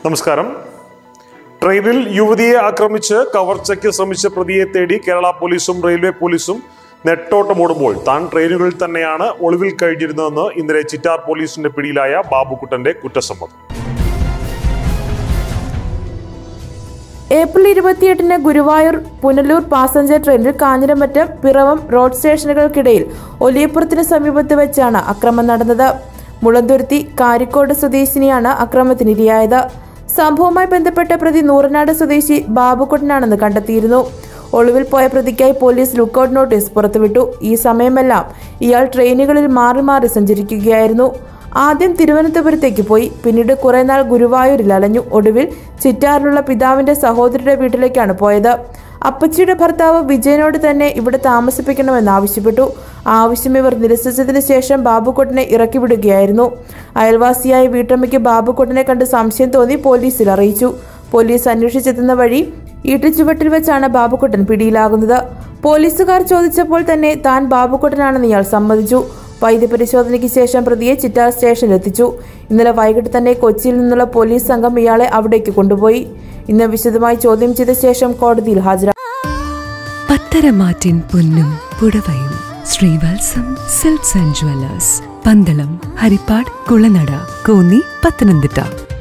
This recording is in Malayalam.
നമസ്കാരം ട്രെയിനിൽ യുവതിയെ ആക്രമിച്ച് കവർച്ചയ്ക്ക് ശ്രമിച്ച പ്രതിയെ തേടി കേരള പോലീസും റെയിൽവേ പോലീസും നെട്ടോട്ടമോടുമ്പോൾ താൻ ട്രെയിനുകളിൽ തന്നെയാണ് ഒളിവിൽ കഴിഞ്ഞിരുന്നതെന്ന് ഇന്നലെ ചിറ്റാർ പോലീസിന്റെ പിടിയിലായ ബാബുക്കുട്ടന്റെ കുറ്റസമ്മതം ഏപ്രിൽ ഇരുപത്തിയെട്ടിന് ഗുരുവായൂർ പുനലൂർ പാസഞ്ചർ ട്രെയിനിൽ കാഞ്ഞിരമറ്റം പിറവം റോഡ് സ്റ്റേഷനുകൾക്കിടയിൽ ഒലിയപ്പുറത്തിന് സമീപത്ത് വെച്ചാണ് അക്രമം നടന്നത് മുളന്തുരുത്തി കാരിക്കോട് സ്വദേശിനിയാണ് അക്രമത്തിനിരയായത് സംഭവവുമായി ബന്ധപ്പെട്ട പ്രതി നൂറനാട് സ്വദേശി ബാബുക്കുട്ടനാണെന്ന് കണ്ടെത്തിയിരുന്നു ഒളിവിൽ പോയ പ്രതിക്കായി പോലീസ് ലുക്കൌട്ട് നോട്ടീസ് പുറത്തുവിട്ടു ഈ സമയമെല്ലാം ഇയാൾ ട്രെയിനുകളിൽ മാറി മാറി സഞ്ചരിക്കുകയായിരുന്നു ആദ്യം തിരുവനന്തപുരത്തേക്ക് പോയി പിന്നീട് കുറെ നാൾ ഗുരുവായൂരിൽ അലഞ്ഞു ഒടുവിൽ ചിറ്റാറിലുള്ള പിതാവിന്റെ സഹോദരിയുടെ വീട്ടിലേക്കാണ് പോയത് അപ്പച്ചിയുടെ ഭർത്താവ് വിജയനോട് തന്നെ ഇവിടെ താമസിപ്പിക്കണമെന്ന് ആവശ്യപ്പെട്ടു ആവശ്യം ഇവർ നിരസിച്ചതിന് ശേഷം ബാബുക്കുട്ടനെ ഇറക്കി വിടുകയായിരുന്നു അയൽവാസിയായ വീട്ടമ്മയ്ക്ക് ബാബുക്കുട്ടനെ കണ്ട് സംശയം തോന്നി പോലീസിൽ അറിയിച്ചു പോലീസ് അന്വേഷിച്ചെത്തുന്ന വഴി ഈട്ടുചുവട്ടിൽ വെച്ചാണ് ബാബുക്കുട്ടൻ പിടിയിലാകുന്നത് പോലീസുകാർ ചോദിച്ചപ്പോൾ തന്നെ താൻ ബാബുക്കുട്ടനാണെന്ന് ഇയാൾ സമ്മതിച്ചു വൈദ്യപരിശോധനയ്ക്ക് ശേഷം പ്രതിയെ ചിറ്റാർ സ്റ്റേഷനിലെത്തിച്ചു ഇന്നലെ വൈകിട്ട് തന്നെ കൊച്ചിയിൽ നിന്നുള്ള പോലീസ് സംഘം ഇയാളെ അവിടേക്ക് കൊണ്ടുപോയി ഇന്ന് വിശദമായി ചോദ്യം ചെയ്ത ശേഷം കോടതിയിൽ ഹാജരാക്കി പത്തരമാറ്റിൻ പൊന്നും പുടവയും Sreevalsam silks and jewellers Pandalam Harippad Kulanada Konni Pathanamthitta